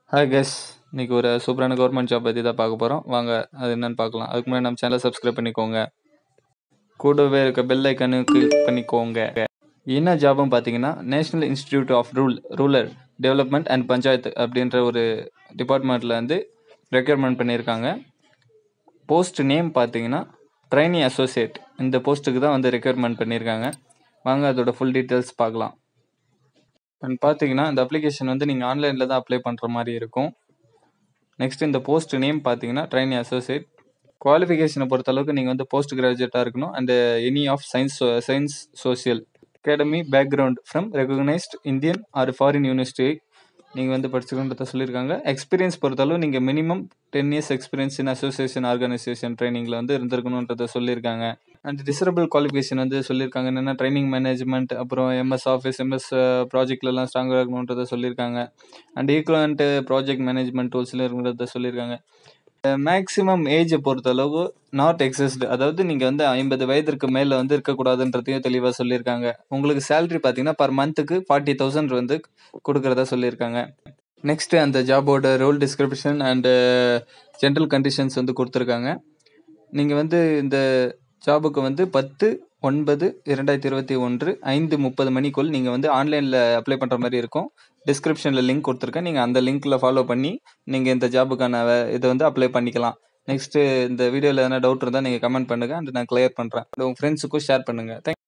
hi guess இன்னைக்கு ஒரு சூப்பரான கவர்மெண்ட் ஜாப் பற்றி தான் பார்க்க போகிறோம் வாங்க அது என்னன்னு பார்க்கலாம் அதுக்கு முன்னாடி நம்ம சேனலை சப்ஸ்கிரைப் பண்ணிக்கோங்க கூடவே இருக்க பெல் ஐக்கனு கிளிக் பண்ணிக்கோங்க என்ன ஜாப்னு பார்த்தீங்கன்னா national institute of rule rural development and panchayat அப்படின்ற ஒரு டிபார்ட்மெண்ட்டில் வந்து ரெக்யர்மெண்ட் பண்ணியிருக்காங்க போஸ்ட் நேம் பார்த்தீங்கன்னா ட்ரைனி அசோசியேட் இந்த போஸ்ட்டுக்கு தான் வந்து ரெக்யர்மெண்ட் பண்ணியிருக்காங்க வாங்க அதோட ஃபுல் டீட்டெயில்ஸ் பார்க்கலாம் அண்ட் பார்த்தீங்கன்னா இந்த அப்ளிகேஷன் வந்து நீங்கள் ஆன்லைனில் தான் அப்ளை பண்ணுற மாதிரி இருக்கும் நெக்ஸ்ட் இந்த போஸ்ட் நேம் பார்த்தீங்கன்னா ட்ரைனி அசோசியேட் குவாலிஃபிகேஷனை பொறுத்தளவுக்கு நீங்கள் வந்து போஸ்ட் கிராஜுவேட்டாக இருக்கணும் and any of science science social academy background from recognised Indian or foreign university நீங்கள் வந்து படிச்சுக்கணுன்றத சொல்லியிருக்காங்க எக்ஸ்பீரியன்ஸ் பொறுத்தளவு நீங்கள் minimum ten years experience in association organisation ட்ரைனிங்கில் வந்து இருந்திருக்கணுன்றத சொல்லியிருக்காங்க அண்ட் டிசரபிள் குவாலிஃபிகேஷன் வந்து சொல்லியிருக்காங்க என்னென்னா ட்ரைனிங் மேனேஜ்மெண்ட் அப்புறம் எம்எஸ் ஆஃபீஸ் எம்எஸ் ப்ராஜெக்ட்லலாம் ஸ்ட்ராங்காக இருக்கணுன்றத சொல்லியிருக்காங்க அண்ட் ஈக்குவலண்ட் ப்ராஜெக்ட் மேனேஜ்மெண்ட் டூல்ஸில் இருக்கிறத சொல்லியிருக்காங்க மேக்ஸிமம் ஏஜை பொறுத்தளவு நாட் எக்ஸஸ்டு அதாவது நீங்கள் வந்து ஐம்பது வயதிற்கு மேலே வந்து இருக்கக்கூடாதுன்றதையும் தெளிவாக சொல்லியிருக்காங்க உங்களுக்கு சேலரி பார்த்தீங்கன்னா பர் மந்த்துக்கு ஃபார்ட்டி தௌசண்ட் வந்து கொடுக்குறதா சொல்லியிருக்காங்க நெக்ஸ்ட் அந்த ஜாபோட role description and general conditions வந்து கொடுத்துருக்காங்க நீங்கள் வந்து இந்த ஜாபுக்கு வந்து பத்து ஒன்பது இரண்டாயிரத்தி இருபத்தி ஒன்று ஐந்து முப்பது மணிக்குள் நீங்கள் வந்து ஆன்லைனில் அப்ளை பண்ணுற மாதிரி இருக்கும் டிஸ்கிரிப்ஷனில் லிங்க் கொடுத்துருக்கேன் நீங்கள் அந்த லிங்க்கில் ஃபாலோ பண்ணி நீங்கள் இந்த ஜாபுக்கான இதை வந்து அப்ளை பண்ணிக்கலாம் நெக்ஸ்ட்டு இந்த வீடியோவில் எதனா டவுட் இருந்தால் நீங்கள் கமெண்ட் பண்ணுங்கள் அண்ட் நான் கிளியர் பண்ணுறேன் உங்கள் ஃப்ரெண்ட்ஸுக்கும் ஷேர் பண்ணுங்கள் தேங்க்